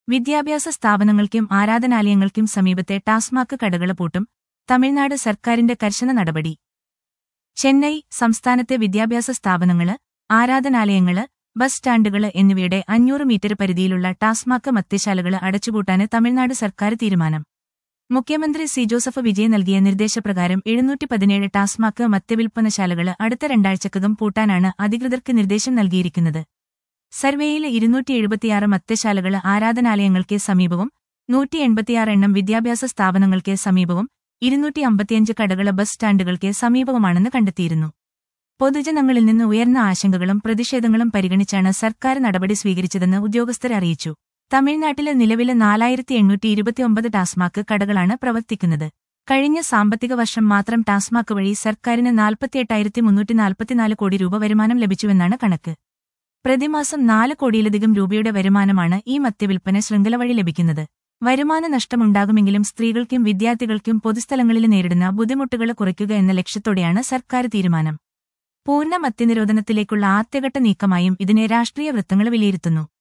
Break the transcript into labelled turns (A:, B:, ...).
A: വിദ്യാഭ്യാസ സ്ഥാപനങ്ങൾക്കും ആരാധനാലയങ്ങൾക്കും സമീപത്തെ ടാസ്മാക്ക് കടകള പൂട്ടും തമിഴ്നാട് സർക്കാരിന്റെ കർശന നടപടി ചെന്നൈ സംസ്ഥാനത്തെ വിദ്യാഭ്യാസ സ്ഥാപനങ്ങള് ആരാധനാലയങ്ങള് ബസ് സ്റ്റാൻഡുകള് എന്നിവയുടെ അഞ്ഞൂറ് മീറ്റർ പരിധിയിലുള്ള ടാസ്മാക്ക് മദ്യശാലകള് അടച്ചുപൂട്ടാന് തമിഴ്നാട് സർക്കാർ തീരുമാനം മുഖ്യമന്ത്രി സി ജോസഫ് വിജയ് നൽകിയ നിർദ്ദേശപ്രകാരം എഴുന്നൂറ്റി പതിനേഴ് ടാസ്മാക്ക് മദ്യവിൽപ്പനശാലകള് അടുത്ത രണ്ടാഴ്ചക്കകം പൂട്ടാനാണ് അധികൃതർക്ക് നിർദ്ദേശം നൽകിയിരിക്കുന്നത് സർവേയിൽ ഇരുന്നൂറ്റി എഴുപത്തിയാറ് മദ്യശാലകള് ആരാധനാലയങ്ങൾക്ക് സമീപവും നൂറ്റി എൺപത്തിയാറ് എണ്ണം വിദ്യാഭ്യാസ സ്ഥാപനങ്ങൾക്ക് സമീപവും ഇരുന്നൂറ്റി അമ്പത്തിയഞ്ച് കടകള് ബസ് സ്റ്റാൻഡുകൾക്ക് സമീപവുമാണെന്ന് കണ്ടെത്തിയിരുന്നു പൊതുജനങ്ങളിൽ നിന്ന് ഉയർന്ന ആശങ്കകളും പ്രതിഷേധങ്ങളും പരിഗണിച്ചാണ് സർക്കാർ നടപടി സ്വീകരിച്ചതെന്ന് ഉദ്യോഗസ്ഥർ അറിയിച്ചു തമിഴ്നാട്ടിലെ നിലവിലെ നാലായിരത്തി എണ്ണൂറ്റി ഇരുപത്തിയൊമ്പത് ടാസ്മാക്ക് കടകളാണ് പ്രവർത്തിക്കുന്നത് കഴിഞ്ഞ സാമ്പത്തിക വർഷം മാത്രം ടാസ്മാക്ക് വഴി സർക്കാരിന് നാൽപ്പത്തിയെട്ടായിരത്തി മുന്നൂറ്റി നാൽപ്പത്തിനാല് കോടി രൂപ വരുമാനം ലഭിച്ചുവെന്നാണ് കണക്ക് പ്രതിമാസം നാല് കോടിയിലധികം രൂപയുടെ വരുമാനമാണ് ഈ മദ്യവിൽപ്പന ശൃംഖല വഴി ലഭിക്കുന്നത് വരുമാന നഷ്ടമുണ്ടാകുമെങ്കിലും സ്ത്രീകൾക്കും വിദ്യാർത്ഥികൾക്കും പൊതുസ്ഥലങ്ങളിൽ നേരിടുന്ന ബുദ്ധിമുട്ടുകൾ കുറയ്ക്കുക എന്ന ലക്ഷ്യത്തോടെയാണ് സർക്കാർ തീരുമാനം പൂർണ്ണ മദ്യനിരോധനത്തിലേക്കുള്ള ആദ്യഘട്ട നീക്കമായും ഇതിനെ രാഷ്ട്രീയ വൃത്തങ്ങൾ വിലയിരുത്തുന്നു